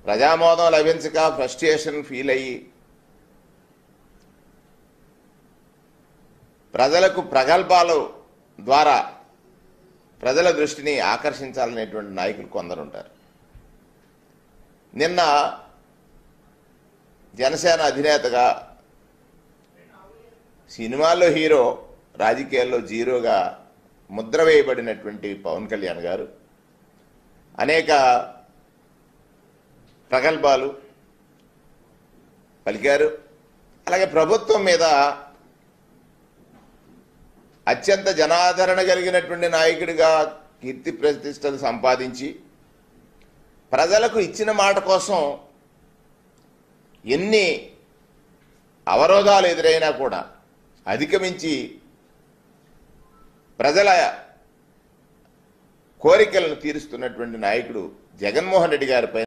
ప్రజామోదం లభించక frustration feel అయ్యి ప్రజలకు ప్రగల్భాలు ద్వారా ప్రజల దృష్టిని ఆకర్షించాలనేటువంటి నాయకులు కొందరు ఉంటారు నిన్న జనసేన అధినేతగా సినిమాల్లో హీరో రాజకీయాల్లో జీరోగా ముద్ర వేయబడినటువంటి పవన్ కళ్యాణ్ గారు అనేక ప్రగల్భాలు పలికారు అలాగే ప్రభుత్వం మీద అత్యంత జనాదరణ కలిగినటువంటి నాయకుడిగా కీర్తి ప్రతిష్టలు సంపాదించి ప్రజలకు ఇచ్చిన మాట కోసం ఎన్ని అవరోధాలు ఎదురైనా కూడా అధిగమించి ప్రజల కోరికలను తీరుస్తున్నటువంటి నాయకుడు జగన్మోహన్ రెడ్డి గారిపై